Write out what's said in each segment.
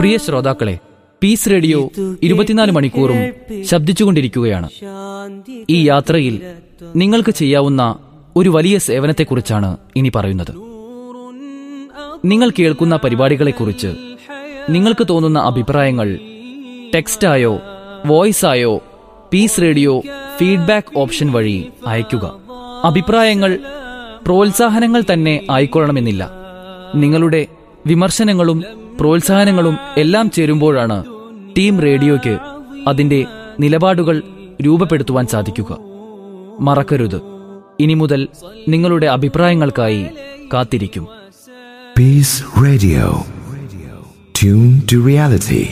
പ്രിയ ശ്രോതാക്കളെ Peace radio ഇരുപത്തിനാല് മണിക്കൂറും ശബ്ദിച്ചുകൊണ്ടിരിക്കുകയാണ് ഈ യാത്രയിൽ നിങ്ങൾക്ക് ചെയ്യാവുന്ന ഒരു വലിയ സേവനത്തെക്കുറിച്ചാണ് ഇനി പറയുന്നത് നിങ്ങൾ കേൾക്കുന്ന പരിപാടികളെക്കുറിച്ച് നിങ്ങൾക്ക് തോന്നുന്ന അഭിപ്രായങ്ങൾ ടെക്സ്റ്റായോ വോയിസായോ പീസ് റേഡിയോ ഫീഡ്ബാക്ക് ഓപ്ഷൻ വഴി അയയ്ക്കുക അഭിപ്രായങ്ങൾ പ്രോത്സാഹനങ്ങൾ തന്നെ ആയിക്കൊള്ളണമെന്നില്ല നിങ്ങളുടെ വിമർശനങ്ങളും പ്രോത്സാഹനങ്ങളും എല്ലാം ചേരുമ്പോഴാണ് ടീം റേഡിയോയ്ക്ക് അതിന്റെ നിലപാടുകൾ രൂപപ്പെടുത്തുവാൻ സാധിക്കുക മറക്കരുത് ഇനി മുതൽ നിങ്ങളുടെ അഭിപ്രായങ്ങൾക്കായി കാത്തിരിക്കും Peace Radio. Tune to reality.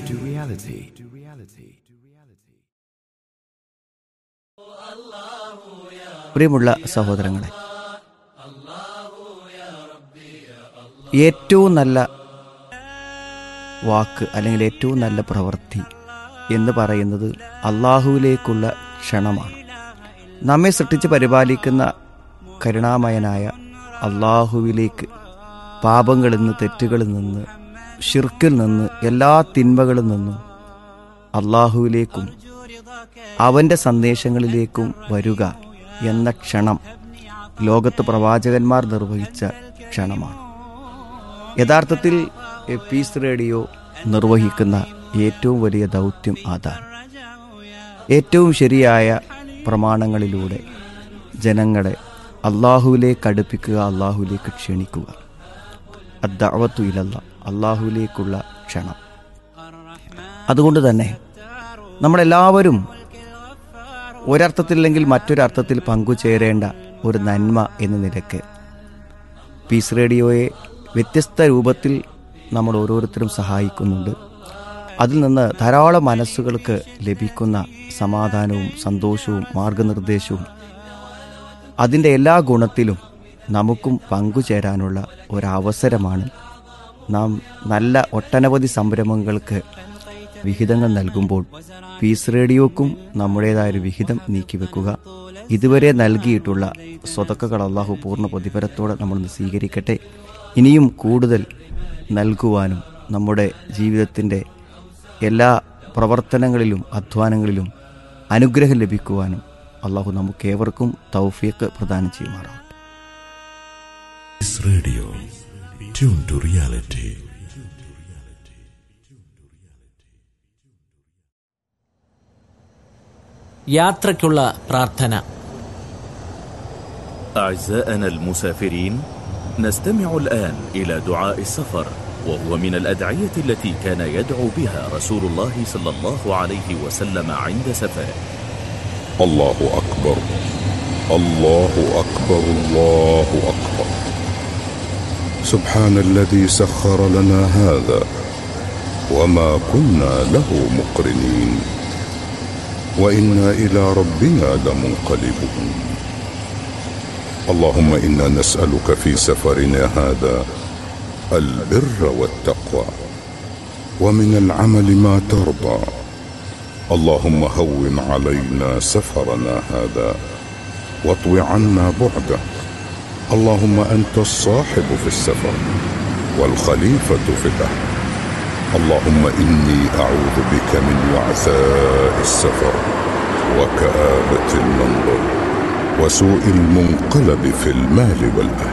പ്രിയമുള്ള സഹോദരങ്ങളെ ഏറ്റവും നല്ല വാക്ക് അല്ലെങ്കിൽ ഏറ്റവും നല്ല പ്രവൃത്തി എന്ന് പറയുന്നത് അള്ളാഹുവിലേക്കുള്ള ക്ഷണമാണ് നമ്മെ സൃഷ്ടിച്ച് പരിപാലിക്കുന്ന കരുണാമയനായ അള്ളാഹുവിലേക്ക് പാപങ്ങളിൽ നിന്ന് തെറ്റുകളിൽ നിന്ന് ഷിർക്കിൽ നിന്ന് എല്ലാ തിന്മകളിൽ നിന്നും അള്ളാഹുവിലേക്കും അവൻ്റെ സന്ദേശങ്ങളിലേക്കും വരിക എന്ന ക്ഷണം ലോകത്ത് പ്രവാചകന്മാർ നിർവഹിച്ച ക്ഷണമാണ് യഥാർത്ഥത്തിൽ എ പീസ് റേഡിയോ നിർവഹിക്കുന്ന ഏറ്റവും വലിയ ദൗത്യം അതാണ് ഏറ്റവും ശരിയായ പ്രമാണങ്ങളിലൂടെ ജനങ്ങളെ അള്ളാഹുവിലേക്ക് അടുപ്പിക്കുക അള്ളാഹുവിലേക്ക് ക്ഷണിക്കുക അദ്ദാവത്തു ഇലല്ല അള്ളാഹുവിലേക്കുള്ള ക്ഷണം അതുകൊണ്ട് തന്നെ നമ്മളെല്ലാവരും ഒരർത്ഥത്തില്ലെങ്കിൽ മറ്റൊരർത്ഥത്തിൽ പങ്കുചേരേണ്ട ഒരു നന്മ എന്ന നിലയ്ക്ക് പീസ് റേഡിയോയെ വ്യത്യസ്ത രൂപത്തിൽ നമ്മൾ ഓരോരുത്തരും സഹായിക്കുന്നുണ്ട് അതിൽ നിന്ന് ധാരാളം മനസ്സുകൾക്ക് ലഭിക്കുന്ന സമാധാനവും സന്തോഷവും മാർഗനിർദ്ദേശവും അതിൻ്റെ എല്ലാ ഗുണത്തിലും നമുക്കും പങ്കുചേരാനുള്ള ഒരവസരമാണ് നാം നല്ല ഒട്ടനവധി സംരംഭങ്ങൾക്ക് വിഹിതങ്ങൾ നൽകുമ്പോൾ പീസ് റേഡിയോക്കും നമ്മുടേതായൊരു വിഹിതം നീക്കിവെക്കുക ഇതുവരെ നൽകിയിട്ടുള്ള സ്വതക്കകൾ അള്ളാഹു പൂർണ്ണ പ്രതിഫലത്തോടെ നമ്മൾ സ്വീകരിക്കട്ടെ ഇനിയും കൂടുതൽ നൽകുവാനും നമ്മുടെ ജീവിതത്തിൻ്റെ എല്ലാ പ്രവർത്തനങ്ങളിലും അധ്വാനങ്ങളിലും അനുഗ്രഹം ലഭിക്കുവാനും അള്ളാഹു നമുക്കേവർക്കും തൗഫീഖ് പ്രദാനം ചെയ്യുമാറാം Peace Radio. Tune to reality. യാത്രയ്ക്കുള്ള പ്രാർത്ഥന أعزائنا المسافرين نستمع الآن إلى دعاء السفر وهو من الأدعية التي كان يدعو بها رسول الله صلى الله عليه وسلم عند سفره الله أكبر الله أكبر الله أكبر سبحان الذي سخر لنا هذا وما كنا له مقرنين وإنا إلى ربنا لمنقلبون اللهم إنا نسألك في سفرنا هذا البر والتقوى ومن العمل ما ترضى اللهم هون علينا سفرنا هذا واطو عنا بعده اللهم انت الصاحب في السفر والخليفه في الاهل اللهم اني اعوذ بك من وعثاء السفر وكابه المنظر وسوء المنقلب في المال والاهل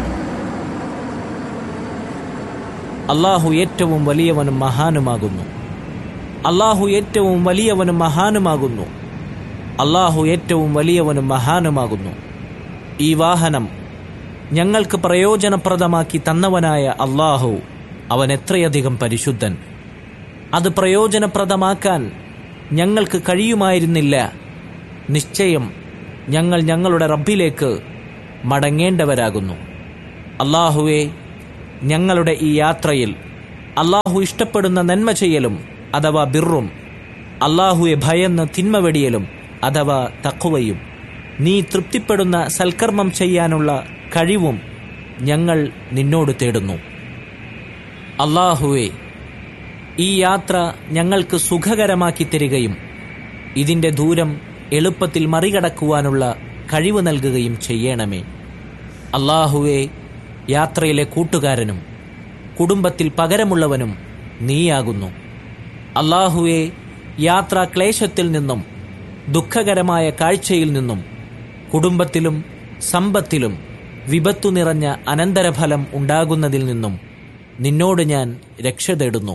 അള്ളാഹു ഏറ്റവും വലിയവനും മഹാനുമാകുന്നു അള്ളാഹു ഏറ്റവും വലിയവനും മഹാനുമാകുന്നു അള്ളാഹു ഏറ്റവും വലിയവനും മഹാനുമാകുന്നു ഈ വാഹനം ഞങ്ങൾക്ക് പ്രയോജനപ്രദമാക്കി തന്നവനായ അള്ളാഹു അവൻ എത്രയധികം പരിശുദ്ധൻ അത് പ്രയോജനപ്രദമാക്കാൻ ഞങ്ങൾക്ക് കഴിയുമായിരുന്നില്ല നിശ്ചയം ഞങ്ങൾ ഞങ്ങളുടെ റബ്ബിലേക്ക് മടങ്ങേണ്ടവരാകുന്നു അള്ളാഹുവെ ഞങ്ങളുടെ ഈ യാത്രയിൽ അള്ളാഹു ഇഷ്ടപ്പെടുന്ന നന്മ ചെയ്യലും അഥവാ ബിറും അള്ളാഹുവെ ഭയന്ന് തിന്മ വെടിയലും അഥവാ തക്കുവയും നീ തൃപ്തിപ്പെടുന്ന സൽക്കർമ്മം ചെയ്യാനുള്ള കഴിവും ഞങ്ങൾ നിന്നോട് തേടുന്നു അള്ളാഹുവെ ഈ യാത്ര ഞങ്ങൾക്ക് സുഖകരമാക്കി തരികയും ഇതിൻ്റെ ദൂരം എളുപ്പത്തിൽ മറികടക്കുവാനുള്ള കഴിവ് നൽകുകയും ചെയ്യണമേ അള്ളാഹുവെ യാത്രയിലെ കൂട്ടുകാരനും കുടുംബത്തിൽ പകരമുള്ളവനും നീയാകുന്നു അള്ളാഹുവെ യാത്രാ ക്ലേശത്തിൽ നിന്നും ദുഃഖകരമായ കാഴ്ചയിൽ നിന്നും കുടുംബത്തിലും സമ്പത്തിലും വിപത്തു നിറഞ്ഞ അനന്തരഫലം ഉണ്ടാകുന്നതിൽ നിന്നും നിന്നോട് ഞാൻ രക്ഷ തേടുന്നു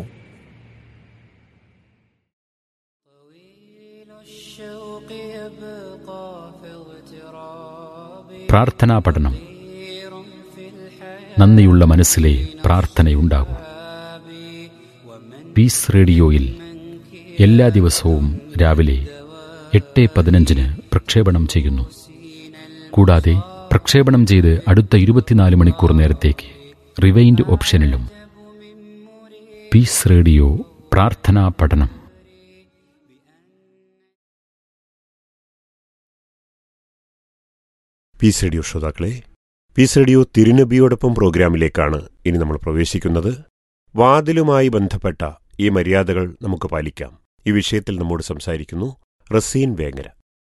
പ്രാർത്ഥനാ പഠനം നന്ദിയുള്ള മനസ്സിലെ പ്രാർത്ഥനയുണ്ടാകൂ പീസ് റേഡിയോയിൽ എല്ലാ ദിവസവും രാവിലെ എട്ട് പതിനഞ്ചിന് പ്രക്ഷേപണം ചെയ്യുന്നു കൂടാതെ പ്രക്ഷേപണം ചെയ്ത് അടുത്ത ഇരുപത്തിനാല് മണിക്കൂർ നേരത്തേക്ക് റിവൈൻഡ് ഓപ്ഷനിലും പീസ് റേഡിയോ പ്രാർത്ഥനാ പഠനം പീസ് റേഡിയോ ശ്രോതാക്കളെ പീസ് റേഡിയോ തിരുനബിയോടൊപ്പം പ്രോഗ്രാമിലേക്കാണ് ഇനി നമ്മൾ പ്രവേശിക്കുന്നത് വാതിലുമായി ബന്ധപ്പെട്ട ഈ മര്യാദകൾ നമുക്ക് പാലിക്കാം ഈ വിഷയത്തിൽ നമ്മോട് സംസാരിക്കുന്നു റസീൻ വേങ്ങര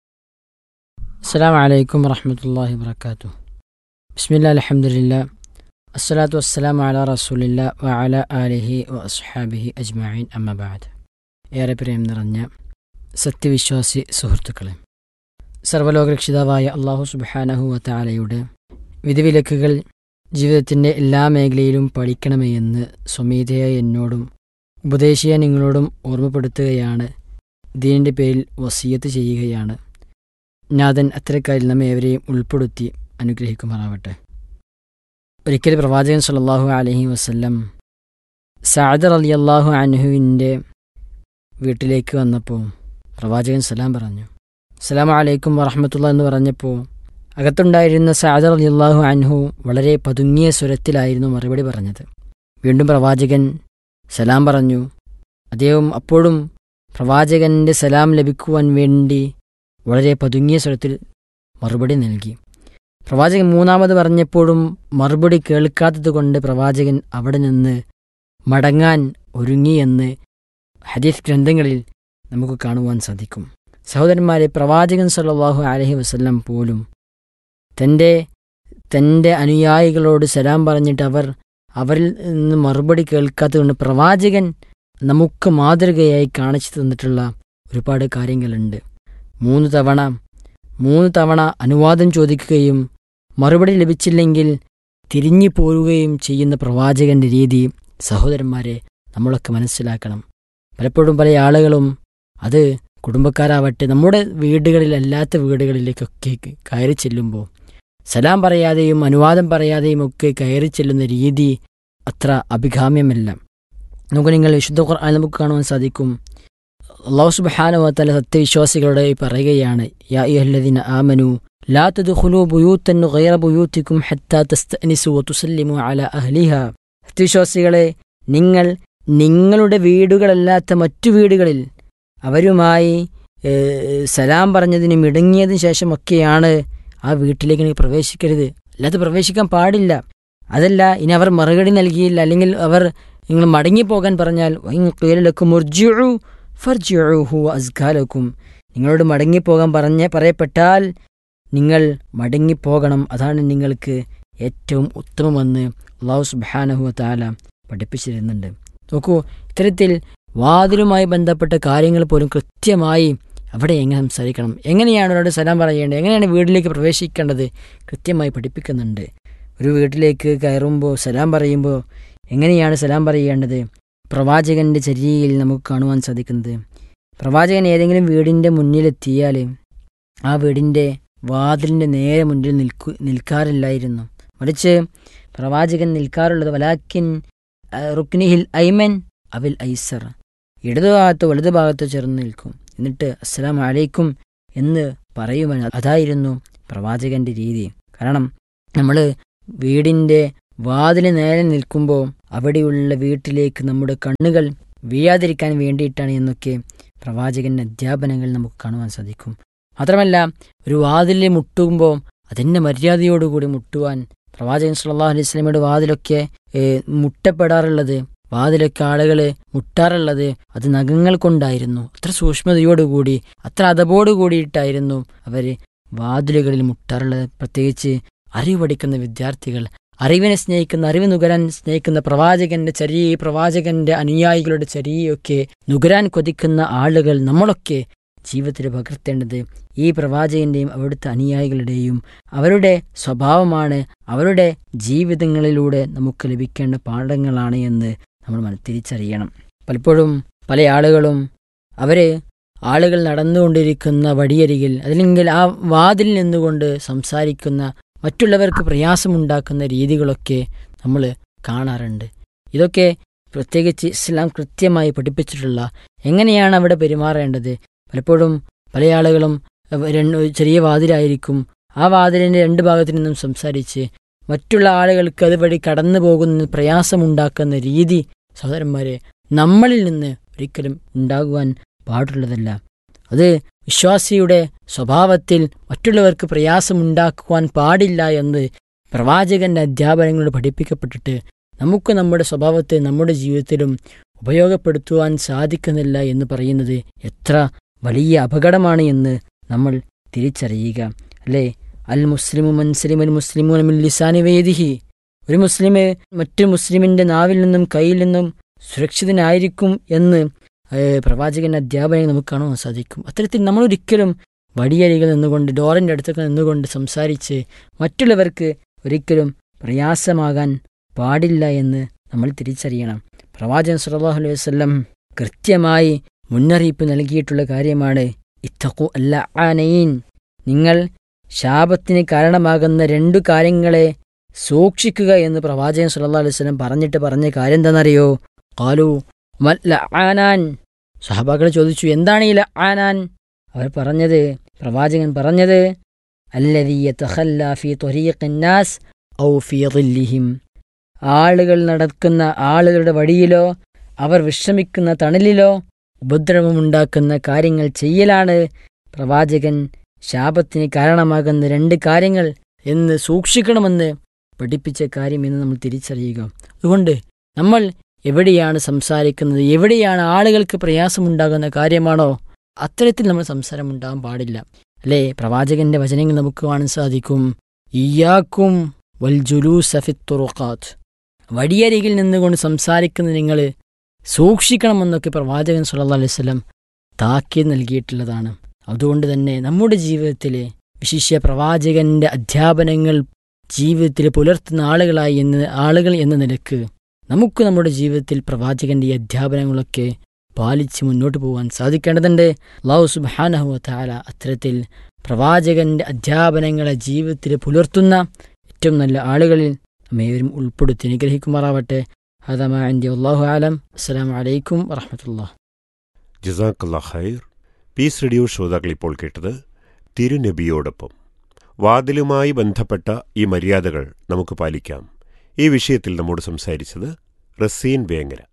السلام عليكم ورحمة الله وبركاته بسم الله الحمد لله الصلاة والسلام على رسول الله وعلى آله وأصحابه أجمعين أما بعد ഏറെ പ്രിയം നിറഞ്ഞ സത്യവിശ്വാസി സുഹൃത്തുക്കളെ സർവലോകരക്ഷിതാവായ അള്ളാഹു സുബാനഹു വത്താലയുടെ വിധിവിലക്കുകൾ ജീവിതത്തിൻ്റെ എല്ലാ മേഖലയിലും പഠിക്കണമേ എന്ന് സ്വമീതയെ എന്നോടും ഉപദേശിയെ നിങ്ങളോടും ഓർമ്മപ്പെടുത്തുകയാണ് ദീനിൻ്റെ പേരിൽ വസീയത്ത് ചെയ്യുകയാണ് നാഥൻ അത്തരക്കാരിൽ നമ്മെ ഏവരെയും ഉൾപ്പെടുത്തി അനുഗ്രഹിക്കുമാറാവട്ടെ ഒരിക്കൽ പ്രവാചകൻ സല്ലല്ലാഹു അലൈഹി വസല്ലം സാദർ അലി അള്ളാഹു അൻഹുവിൻ്റെ വീട്ടിലേക്ക് വന്നപ്പോൾ പ്രവാചകൻ സലാം പറഞ്ഞു സലാം അലൈക്കും വറഹമത്തുള്ള എന്ന് പറഞ്ഞപ്പോൾ അകത്തുണ്ടായിരുന്ന സാദർ അലി അള്ളാഹു അൻഹു വളരെ പതുങ്ങിയ സ്വരത്തിലായിരുന്നു മറുപടി പറഞ്ഞത് വീണ്ടും പ്രവാചകൻ സലാം പറഞ്ഞു അദ്ദേഹം അപ്പോഴും പ്രവാചകന്റെ സലാം ലഭിക്കുവാൻ വേണ്ടി വളരെ പതുങ്ങിയ സ്വരത്തിൽ മറുപടി നൽകി പ്രവാചകൻ മൂന്നാമത് പറഞ്ഞപ്പോഴും മറുപടി കേൾക്കാത്തതുകൊണ്ട് പ്രവാചകൻ അവിടെ നിന്ന് മടങ്ങാൻ ഒരുങ്ങിയെന്ന് ഹദീസ് ഗ്രന്ഥങ്ങളിൽ നമുക്ക് കാണുവാൻ സാധിക്കും സഹോദരന്മാരെ പ്രവാചകൻ സല്ലല്ലാഹു അലൈഹി വസല്ലം പോലും തൻ്റെ തൻ്റെ അനുയായികളോട് സലാം പറഞ്ഞിട്ട് അവർ അവരിൽ നിന്ന് മറുപടി കേൾക്കാത്തതുകൊണ്ട് പ്രവാചകൻ നമുക്ക് മാതൃകയായി കാണിച്ചു തന്നിട്ടുള്ള ഒരുപാട് കാര്യങ്ങളുണ്ട് മൂന്ന് തവണ മൂന്ന് തവണ അനുവാദം ചോദിക്കുകയും മറുപടി ലഭിച്ചില്ലെങ്കിൽ തിരിഞ്ഞു പോരുകയും ചെയ്യുന്ന പ്രവാചകന്റെ രീതി സഹോദരന്മാരെ നമ്മളൊക്കെ മനസ്സിലാക്കണം പലപ്പോഴും പല ആളുകളും അത് കുടുംബക്കാരാവട്ടെ നമ്മുടെ വീടുകളിൽ അല്ലാത്ത വീടുകളിലേക്കൊക്കെ കയറി ചെല്ലുമ്പോൾ സലാം പറയാതെയും അനുവാദം പറയാതെയും ഒക്കെ കയറി ചെല്ലുന്ന രീതി അത്ര അഭികാമ്യമല്ല നമുക്ക് നിങ്ങൾ വിശുദ്ധ ഖുർആൻ നമുക്ക് കാണുവാൻ സാധിക്കും അള്ളാഹു സുബ്ഹാനഹുവതആല സത്യവിശ്വാസികളോട് പറയുകയാണ് യാ അയ്യുഹല്ലദീന ആമനു ലാ തദ്ഖുലൂ ബുയൂതൻ ഗൈറ ബുയൂതിക്കും ഹത്താ തസ്തഅനിസു വതുസല്ലിമു അലാ അഹ്ലിഹാ സത്യവിശ്വാസികളെ നിങ്ങൾ നിങ്ങളുടെ വീടുകളല്ലാത്ത മറ്റു വീടുകളിൽ അവരുമായി ഏഹ്, സലാം പറഞ്ഞതിനും ഇടങ്ങിയതിനു ശേഷമൊക്കെയാണ് ആ വീട്ടിലേക്ക് നിങ്ങൾ പ്രവേശിക്കരുത് അല്ലാതെ പ്രവേശിക്കാൻ പാടില്ല അതല്ല ഇനി അവർ മറുപടി നൽകിയില്ല അല്ലെങ്കിൽ അവർ നിങ്ങൾ മടങ്ങിപ്പോകാൻ പറഞ്ഞാൽ വൈകും മുർജിഉ ഫർജിഉഹു അസ്കാലക്കും നിങ്ങളോട് മടങ്ങിപ്പോകാൻ പറഞ്ഞ് പറയപ്പെട്ടാൽ നിങ്ങൾ മടങ്ങിപ്പോകണം അതാണ് നിങ്ങൾക്ക് ഏറ്റവും ഉത്തമമെന്ന് അള്ളാഹു സുബാനഹു താല പഠിപ്പിച്ചിരുന്നുണ്ട് നോക്കൂ ഇത്തരത്തിൽ വാതിലുമായി ബന്ധപ്പെട്ട കാര്യങ്ങൾ പോലും കൃത്യമായി അവിടെ എങ്ങനെ സംസാരിക്കണം എങ്ങനെയാണ് ഒരാളുടെ സലാം പറയേണ്ടത് എങ്ങനെയാണ് വീട്ടിലേക്ക് പ്രവേശിക്കേണ്ടത് കൃത്യമായി പഠിപ്പിക്കുന്നുണ്ട് ഒരു വീട്ടിലേക്ക് കയറുമ്പോൾ സലാം പറയുമ്പോൾ എങ്ങനെയാണ് സലാം പറയേണ്ടത് പ്രവാചകന്റെ ചര്യയിൽ നമുക്ക് കാണുവാൻ സാധിക്കുന്നത് പ്രവാചകൻ ഏതെങ്കിലും വീടിൻ്റെ മുന്നിലെത്തിയാൽ ആ വീടിൻ്റെ വാതിലിൻ്റെ നേരെ മുന്നിൽ നിൽക്കു നിൽക്കാറില്ലായിരുന്നു മറിച്ച് പ്രവാചകൻ നിൽക്കാറുള്ളത് വലാക്കിൻ റുക്നിഹിൽ ഐമൻ അവിൽ ഐസർ ഇടതുഭാഗത്തോ വലതുഭാഗത്തോ ചേർന്ന് നിൽക്കും എന്നിട്ട് അസ്സലാം അലൈക്കും എന്ന് പറയുവാൻ അതായിരുന്നു പ്രവാചകന്റെ രീതി കാരണം നമ്മൾ വീടിൻ്റെ വാതില് നേരെ നിൽക്കുമ്പോൾ അവിടെയുള്ള വീട്ടിലേക്ക് നമ്മുടെ കണ്ണുകൾ വീഴാതിരിക്കാൻ വേണ്ടിയിട്ടാണ് എന്നൊക്കെ പ്രവാചകന്റെ അധ്യാപനങ്ങൾ നമുക്ക് കാണുവാൻ സാധിക്കും മാത്രമല്ല ഒരു വാതിലിൽ മുട്ടുമ്പോൾ അതിൻ്റെ മര്യാദയോടുകൂടി മുട്ടുവാൻ പ്രവാചകൻ സല്ലല്ലാഹു അലൈഹി സ്വലമയുടെ വാതിലൊക്കെ ഏഹ്, മുട്ടപ്പെടാറുള്ളത് വാതിലൊക്കെ ആളുകൾ മുട്ടാറുള്ളത് അത് നഖങ്ങൾ കൊണ്ടായിരുന്നു അത്ര സൂക്ഷ്മതയോടുകൂടി അത്ര അതപോട് കൂടിയിട്ടായിരുന്നു അവർ വാതിലുകളിൽ മുട്ടാറുള്ളത് പ്രത്യേകിച്ച് അറിവ് പഠിക്കുന്ന വിദ്യാർത്ഥികൾ അറിവിനെ സ്നേഹിക്കുന്ന അറിവ് നുകരാൻ സ്നേഹിക്കുന്ന പ്രവാചകന്റെ ചരി പ്രവാചകന്റെ അനുയായികളുടെ ചരിയൊക്കെ നുകരാൻ കൊതിക്കുന്ന ആളുകൾ നമ്മളൊക്കെ ജീവിതത്തിൽ പകർത്തേണ്ടത് ഈ പ്രവാചകന്റെയും അവിടുത്തെ അനുയായികളുടെയും അവരുടെ സ്വഭാവമാണ് അവരുടെ ജീവിതങ്ങളിലൂടെ നമുക്ക് ലഭിക്കേണ്ട പാഠങ്ങളാണ് എന്ന് നമ്മൾ മന- തിരിച്ചറിയണം പലപ്പോഴും പല ആളുകളും അവര് ആളുകൾ നടന്നുകൊണ്ടിരിക്കുന്ന വഴിയരികിൽ അല്ലെങ്കിൽ ആ വാതിൽ നിന്നുകൊണ്ട് സംസാരിക്കുന്ന മറ്റുള്ളവർക്ക് പ്രയാസമുണ്ടാക്കുന്ന രീതികളൊക്കെ നമ്മൾ കാണാറുണ്ട് ഇതൊക്കെ പ്രത്യേകിച്ച് ഇസ്ലാം കൃത്യമായി പഠിപ്പിച്ചിട്ടുള്ള എങ്ങനെയാണ് അവിടെ പെരുമാറേണ്ടത് പലപ്പോഴും പല ആളുകളും അഹ് രണ്ട് ചെറിയ വാതിലായിരിക്കും ആ വാതിലിൻ്റെ രണ്ട് ഭാഗത്തു നിന്നും സംസാരിച്ച് മറ്റുള്ള ആളുകൾക്ക് അതുവഴി കടന്നു പോകുന്ന പ്രയാസമുണ്ടാക്കുന്ന രീതി സഹോദരന്മാരെ നമ്മളിൽ നിന്ന് ഒരിക്കലും ഉണ്ടാകുവാൻ പാടുള്ളതല്ല അത് വിശ്വാസിയുടെ സ്വഭാവത്തിൽ മറ്റുള്ളവർക്ക് പ്രയാസമുണ്ടാക്കുവാൻ പാടില്ല എന്ന് പ്രവാചകന്റെ അധ്യാപനങ്ങളോട് പഠിപ്പിക്കപ്പെട്ടിട്ട് നമുക്ക് നമ്മുടെ സ്വഭാവത്തെ നമ്മുടെ ജീവിതത്തിലും ഉപയോഗപ്പെടുത്തുവാൻ സാധിക്കുന്നില്ല എന്ന് പറയുന്നത് എത്ര വലിയ അപകടമാണ് എന്ന് നമ്മൾ തിരിച്ചറിയുക അല്ലേ അൽ മുസ്ലിമു മൻസലിം അൽ മുസ്ലിമു ലിസാനി വേദിഹി ഒരു മുസ്ലിമ് മറ്റു മുസ്ലിമിന്റെ നാവിൽ നിന്നും കയ്യിൽ നിന്നും സുരക്ഷിതനായിരിക്കും എന്ന് ഏഹ്, പ്രവാചകന്റെ അധ്യാപനം നമുക്ക് കാണുവാൻ സാധിക്കും അത്തരത്തിൽ നമ്മൾ ഒരിക്കലും വടിയരികൾ നിന്നുകൊണ്ട് ഡോറിൻ്റെ അടുത്തൊക്കെ നിന്നുകൊണ്ട് സംസാരിച്ച് മറ്റുള്ളവർക്ക് ഒരിക്കലും പ്രയാസമാകാൻ പാടില്ല എന്ന് നമ്മൾ തിരിച്ചറിയണം പ്രവാചകൻ സല്ലല്ലാഹു അലൈഹി വസല്ലം കൃത്യമായി മുന്നറിയിപ്പ് നൽകിയിട്ടുള്ള കാര്യമാണ് ഇത്തഖു അല്ല ആനയിൻ നിങ്ങൾ ശാപത്തിന് കാരണമാകുന്ന രണ്ടു കാര്യങ്ങളെ സൂക്ഷിക്കുക എന്ന് പ്രവാചകൻ സല്ലല്ലാഹു അലൈഹി വസല്ലം പറഞ്ഞിട്ട് പറഞ്ഞ കാര്യം എന്താണെന്നറിയോ കാലു മൽ ആനാൻ സഹബാക്കൾ ചോദിച്ചു എന്താണ് ഈ ആനാൻ അവർ പറഞ്ഞത് പ്രവാചകൻ പറഞ്ഞത് അല്ലദീ യതഖല്ല ഫീ ത്വരീഖിൻ നാസ് ഔ ഫീ ളില്ലിഹിം ആളുകൾ നടക്കുന്ന ആളുകളുടെ വഴിയിലോ അവർ വിശ്രമിക്കുന്ന തണലിലോ ഉപദ്രവമുണ്ടാക്കുന്ന കാര്യങ്ങൾ ചെയ്യലാണ് പ്രവാചകൻ ശാപത്തിന് കാരണമാകുന്ന രണ്ട് കാര്യങ്ങൾ എന്ന് സൂക്ഷിക്കണമെന്ന് പഠിപ്പിച്ച കാര്യം എന്ന് നമ്മൾ തിരിച്ചറിയുക അതുകൊണ്ട് നമ്മൾ എവിടെയാണ് സംസാരിക്കുന്നത് എവിടെയാണ് ആളുകൾക്ക് പ്രയാസമുണ്ടാകുന്ന കാര്യമാണോ അത്തരത്തിൽ നമ്മൾ സംസാരം ഉണ്ടാകാൻ പാടില്ല അല്ലേ പ്രവാചകന്റെ വചനങ്ങൾ നമുക്ക് കാണാൻ സാധിക്കും ഇയാക്കും വൽ ജുലൂസഫിത്തുറുഖാത്ത് വടിയരികിൽ നിന്നുകൊണ്ട് സംസാരിക്കുന്ന നിങ്ങൾ സൂക്ഷിക്കണമെന്നൊക്കെ പ്രവാചകൻ സല്ലല്ലാഹു അലൈഹി വസല്ലം താക്കീത് നൽകിയിട്ടുള്ളതാണ് അതുകൊണ്ട് തന്നെ നമ്മുടെ ജീവിതത്തിലെ വിശിഷ്യ പ്രവാചകന്റെ അധ്യാപനങ്ങൾ ജീവിതത്തിൽ പുലർത്തുന്ന ആളുകളായി എന്ന് ആളുകൾ എന്ന നിലക്ക് നമുക്ക് നമ്മുടെ ജീവിതത്തിൽ പ്രവാചകന്റെ ഈ അധ്യാപനങ്ങളൊക്കെ പാലിച്ച് മുന്നോട്ട് പോകാൻ സാധിക്കേണ്ടതുണ്ട് അള്ളാഹു സുബ്ഹാനഹു വതആല അത്തരത്തിൽ പ്രവാചകന്റെ അധ്യാപനങ്ങളെ ജീവിതത്തിൽ പുലർത്തുന്ന ഏറ്റവും നല്ല ആളുകളിൽ നമ്മേവരും ഉൾപ്പെടുത്തി അനുഗ്രഹിക്കുമാറാവട്ടെ ഹദമ അൻഡി അള്ളാഹു ആലം അസ്സലാമു അലൈക്കും വറഹമത്തുള്ളാഹ് ജസാക്കല്ലാ ഖൈർ പീസ് റേഡിയോ ശ്രോതാക്കൾ ഇപ്പോൾ കേട്ടത് തിരുനബിയോടൊപ്പം വാതിലുമായി ബന്ധപ്പെട്ട ഈ മര്യാദകൾ നമുക്ക് പാലിക്കാം ഈ വിഷയത്തിൽ നമ്മോട് സംസാരിച്ചത് റസീൻ വേങ്ങര